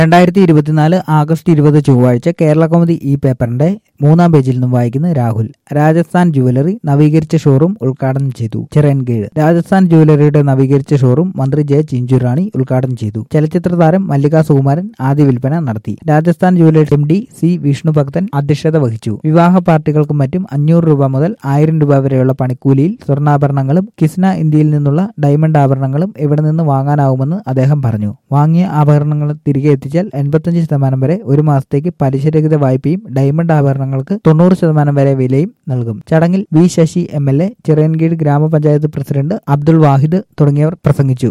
രണ്ടായിരത്തി ഇരുപത്തിനാല് ആഗസ്റ്റ് ഇരുപത് ചൊവ്വാഴ്ച കേരള കൗമുദി ഈ പേപ്പറിന്റെ മൂന്നാം പേജിൽ നിന്നും വായിക്കുന്ന രാഹുൽ രാജസ്ഥാൻ ജുവലറി നവീകരിച്ച ഷോറൂം ഉദ്ഘാടനം ചെയ്തു ചിറൻകീഴ് രാജസ്ഥാൻ ജുവലറിയുടെ നവീകരിച്ച ഷോറൂം മന്ത്രി ജെ ചിഞ്ചുറാണി ഉദ്ഘാടനം ചെയ്തു ചലച്ചിത്ര താരം മല്ലിക സുകുമാരൻ ആദ്യ വിൽപ്പന നടത്തി Rajasthan jewellery M D C Vishnubhakthan അധ്യക്ഷത വഹിച്ചു വിവാഹ പാർട്ടികൾക്കും മറ്റും അഞ്ഞൂറ് രൂപ മുതൽ ആയിരം രൂപ വരെയുള്ള പണിക്കൂലിയിൽ സ്വർണ്ണാഭരണങ്ങളും കിസ്ന ഇന്ത്യയിൽ നിന്നുള്ള ഡയമണ്ട് ആഭരണങ്ങളും ഇവിടെ നിന്ന് വാങ്ങാനാവുമെന്ന് അദ്ദേഹം പറഞ്ഞു വാങ്ങിയ ആഭരണങ്ങൾ തിരികെ എത്തിച്ചാൽ എൺപത്തഞ്ച് ശതമാനം വരെ ഒരു മാസത്തേക്ക് പലിശരഹിത വായ്പയും ഡയമണ്ട് ആഭരണങ്ങൾക്ക് തൊണ്ണൂറ് ശതമാനം വരെ വിലയും നൽകും ചടങ്ങിൽ V Sasi M L A Chirayinkeezhu grama panchayat president Abdul വാഹിദ് തുടങ്ങിയവർ പ്രസംഗിച്ചു